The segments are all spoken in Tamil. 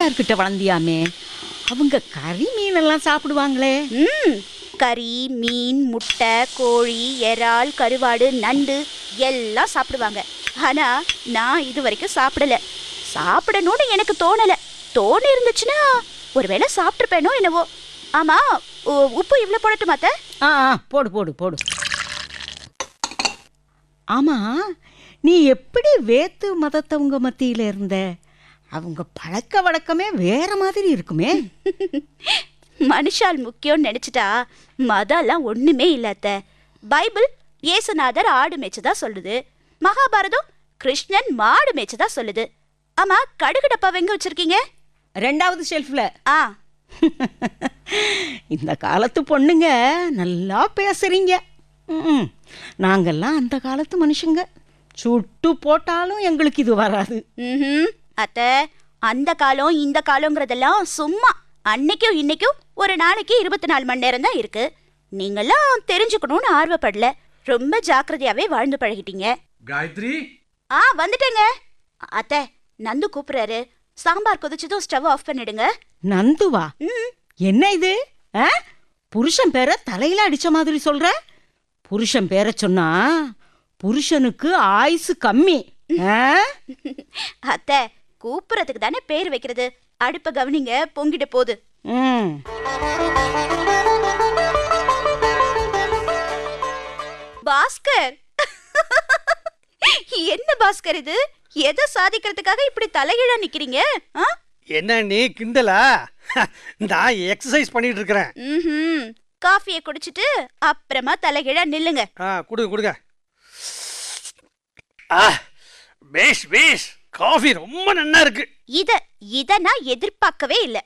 மாமியார்கிட்ட வளர்ந்தியாமே அவங்க கறி மீனெல்லாம் சாப்பிடுவாங்களே ம் கறி மீன் முட்டை கோழி இறால் கருவாடு நண்டு எல்லாம் சாப்பிடுவாங்க ஆனா நான் இது வரைக்கும் சாப்பிடல சாப்பிடணும்னு எனக்கு தோணல தோணி இருந்துச்சுன்னா ஒருவேளை சாப்பிட்டுருப்பேனோ என்னவோ ஆமா உ- உப்பு இவ்வளவு போடட்டுமா அத்தை? ஆ ஆ, போடு போடு போடு ஆமா நீ எப்படி வேத்து மதத்தவங்க மத்தியில இருந்த அவங்க பழக்க வழக்கமே வேற மாதிரி இருக்குமே மனுஷால் முக்கியம்னு நினைச்சிட்டா மதம்லாம் ஒண்ணுமே இல்ல அத்தை பைபிள் இயேசுநாதர் ஆடு மேய்ச்சதா சொல்லுது மகாபாரதம் கிருஷ்ணன் மாடு மேய்ச்சதா சொல்லுது ஆமா கடுகு டப்பாவை எங்க வச்சிருக்கீங்க ரெண்டாவது ஷெல்ஃப்ல ஆ இந்த காலத்து பொண்ணுங்க நல்லா பேசுறீங்க ம், நாங்கெல்லாம் அந்த காலத்து மனுஷங்க சுட்டு போட்டாலும் எங்களுக்கு இது வராது ம் அத்தை அந்த காலம் இந்த காலங்கிறதெல்லாம் சும்மா அன்னைக்கும் இன்னைக்கும் ஒரு நாளைக்கு இருபத்தி நாலு மணி நேரம் தான் இருக்கு நீங்கெல்லாம் தெரிஞ்சுக்கணும்னு ஆர்வப்படல ரொம்ப ஜாக்கிரதையாவே வாழ்ந்து பழகிட்டீங்க காயத்ரி ஆ வந்துட்டேங்க அத்தை நந்து கூப்பிடுறாரு சாம்பார் கொதிச்சதும் ஸ்டவ் ஆஃப் பண்ணிடுங்க நந்துவா ம் என்ன இது ஆ? புருஷன் பேரை தலையில அடிச்ச மாதிரி சொல்ற புருஷன் பேரை சொன்னா புருஷனுக்கு ஆயுசு கம்மி ஆ? அத்தை கூப்பிடுறதுக்கு தானே பேர் வைக்கிறது அடுப்ப கவனிங்க பொங்கிட போகுது ம் பாஸ்கர் என்ன பாஸ்கர் இது எதை சாதிக்கிறதுக்காக இப்படி தலைகீழா நிக்கிறீங்க ஆ? என்ன நீ கிண்டலா நான் எக்ஸசைஸ் பண்ணிட்டு இருக்கிறேன் ம்ஹும். காஃபியை குடிச்சிட்டு அப்புறமா தலைகீழா நில்லுங்க ஆ கொடுங்க கொடுங்க ஆ பேஷ் பேஷ் காஃபி ரொம்ப நன்னா இருக்கு இத இத நான் எதிர்பார்க்கவே இல்ல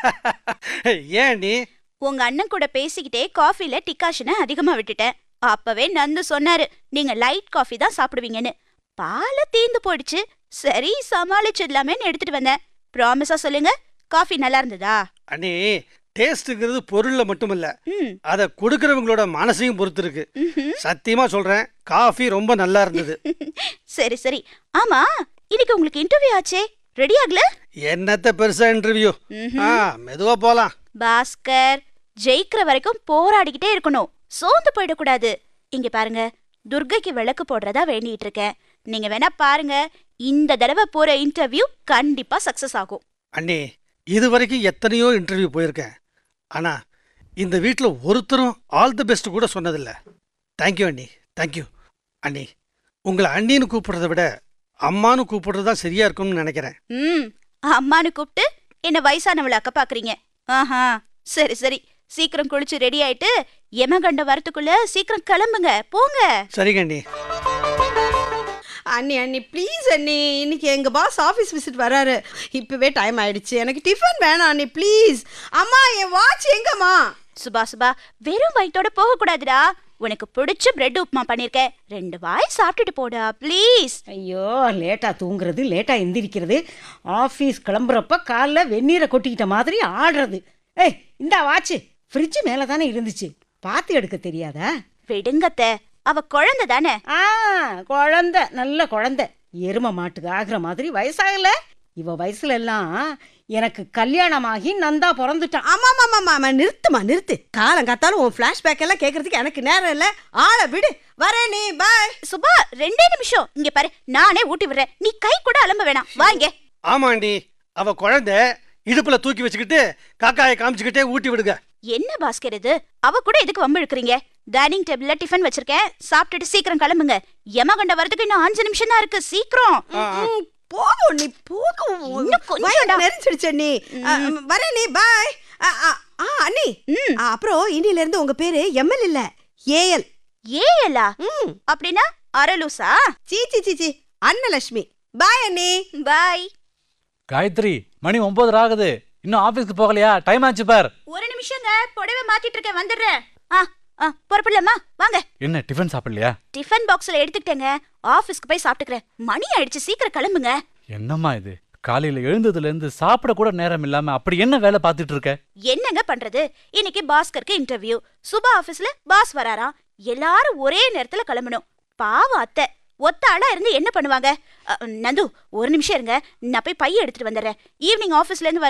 ஏன் நீ உங்க அண்ணன் கூட பேசிக்கிட்டே காஃபில டிகாஷனை அதிகமா விட்டுட்டேன் அப்பவே நந்து சொன்னாரு நீங்க லைட் காஃபி தான் சாப்பிடுவீங்கன்னு பாலை தீந்து போயிடுச்சு சரி சமாளிச்சிடலாமேன்னு எடுத்துட்டு வந்தேன் ப்ராமிஸா சொல்லுங்க காஃபி நல்லா இருந்ததா அண்ணி டேஸ்ட்டுங்கிறது பொருளில் மட்டும் இல்லை ம் அதை கொடுக்குறவங்களோட மனசையும் பொறுத்து இருக்கு ம்ஹும். சத்தியமா சொல்றேன் காஃபி ரொம்ப நல்லா இருந்தது சரி சரி ஆமா இன்னைக்கு உங்களுக்கு இன்டர்வியூ ஆச்சே ரெடி ஆகல என்னத்த பெருசா இன்டர்வியூ ம்ஹும். ஆ மெதுவா போலாம் பாஸ்கர் ஜெயிக்கிற வரைக்கும் போராடிக்கிட்டே இருக்கணும் சோர்ந்து போயிடக்கூடாது இங்க பாருங்க துர்கைக்கு விளக்கு போடுறதா வேண்டிட்டு இருக்கேன் நீங்க வேணா பாருங்க இந்த தடவை போற இன்டர்வியூ கண்டிப்பா சக்சஸ் ஆகும் அண்ணி இது வரைக்கும் எத்தனையோ இன்டர்வியூ போயிருக்கேன் ஆனா இந்த வீட்டில் ஒருத்தரும் ஆல் தி பெஸ்ட் கூட சொன்னதில்ல தேங்க்யூ அண்ணி தேங்க்யூ அண்ணி உங்களை அண்ணின்னு கூப்பிடுறத விட அம்மான்னு கூப்பிடுறது தான் சரியா இருக்கும்னு நினைக்கிறேன் ம் அம்மானு கூப்பிட்டு என்ன வயசானவளை அக்க பாக்குறீங்க ஆஹா சரி சரி சீக்கிரம் குளிச்சு ரெடி ஆயிட்டு எமகண்ட வரத்துக்குள்ள சீக்கிரம் கிளம்புங்க போங்க சரிங்க அண்ணி அண்ணி அண்ணி ப்ளீஸ் அண்ணி இன்னைக்கு எங்க பாஸ் ஆஃபீஸ் விசிட் வராரு இப்பவே டைம் ஆயிடுச்சு எனக்கு டிஃபன் வேணாம் அண்ணி ப்ளீஸ் அம்மா என் வாட்ச் எங்கம்மா சுபா சுபா வெறும் வயித்தோட போக கூடாதுடா உனக்கு பிடிச்ச பிரெட் உப்புமா பண்ணிருக்கேன் ரெண்டு வாய் சாப்பிட்டுட்டு போடா ப்ளீஸ் ஐயோ லேட்டாக தூங்குறது லேட்டாக எந்திரிக்கிறது ஆஃபீஸ் கிளம்புறப்ப காலைல வெந்நீரை கொட்டிக்கிட்ட மாதிரி ஆடுறது ஏய் இந்தா வாட்சு ஃப்ரிட்ஜ் மேலே தானே இருந்துச்சு பார்த்து எடுக்க தெரியாதா விடுங்கத்த அவ குழந்தை தானே ஆ குழந்தை நல்ல குழந்தை எரும மாட்டுக்கு ஆகுற மாதிரி வயசாகல இவ வயசுல எல்லாம் எனக்கு கல்யாணமாகி நந்தா பிறந்துட்டான் ஆமா ஆமா ஆமா ஆமா நிறுத்துமா நிறுத்து காலம் காத்தாலும் உன் ஃப்ளாஷ்பேக் எல்லாம் கேட்கறதுக்கு எனக்கு நேரம் இல்ல ஆளை விடு வரேன் நீ பாய் சுபா ரெண்டே நிமிஷம் இங்க பாரு நானே ஊட்டி விடுறேன் நீ கை கூட அலம்ப வேணாம் வாங்க ஆமா அண்ணி அவ குழந்தை இடுப்புல தூக்கி வச்சுக்கிட்டு காக்காயை காமிச்சுக்கிட்டே ஊட்டி விடுங்க என்ன பாஸ்கர் இது அவ கூட எதுக்கு வம்பு இழுக்கிறீங்க டைனிங் டேபிள்ல டிஃபன் வச்சிருக்கேன் சாப்பிட்டுட்டு சீக்கிரம் கிளம்புங்க யமகண்ட வரதுக்கு இன்னும் அஞ்சு நிமிஷம் தான் இருக்கு சீக்கிரம் ஆ, ஆ. ம், போதும் நீ போதும் இன்னும் கொஞ்சம்டா. வயிறு நெரிச்சிடுச்சு அண்ணி ஆ, வரேன் நீ பாய் ஆ அண்ணி ம். ஆ, அப்புறம் இன்னில இருந்து உங்க பேரு எம்எல் இல்ல ஏஎல் ஏலா ம் அப்படின்னா அரலூசா சீ சீ சீ சீ அன்னலட்சுமி பாய் அண்ணி பாய் காயத்ரி மணி ஒன்பதரை ஆகுது இன்னும் ஆபீஸ்க்கு போகலையா டைம் ஆச்சு பார் ஒரு நிமிஷங்க புடவை மாத்திட்டு இருக்கேன் வந்துடுறேன் ஆ ஆ புறப்படலாமா வாங்க என்ன டிஃபன் சாப்பிடலையா டிஃபன் பாக்ஸ்ல எடுத்துக்கிட்டேங்க ஆபீஸ்க்கு போய் சாப்பிட்டுக்கிறேன் மணி ஆயிடுச்சு சீக்கிரம் கிளம்புங்க என்னம்மா இது காலையில எழுந்ததுல இருந்து சாப்பிட கூட நேரம் இல்லாம அப்படி என்ன வேலை பார்த்துட்டு இருக்க என்னங்க பண்றது இன்னைக்கு பாஸ்கருக்கு இன்டர்வியூ சுபா ஆபீஸ்ல பாஸ் வராராம் எல்லாரும் ஒரே நேரத்துல கிளம்பணும் பாவம் அத்தை ஒத்த ஆளா இருந்து என்ன பண்ணுவாங்க அ, நந்து ஒரு நிமிஷம் இருங்க நான் போய் பைய எடுத்துட்டு வந்துடுறேன் ஈவினிங் ஆபீஸ்ல இருந்து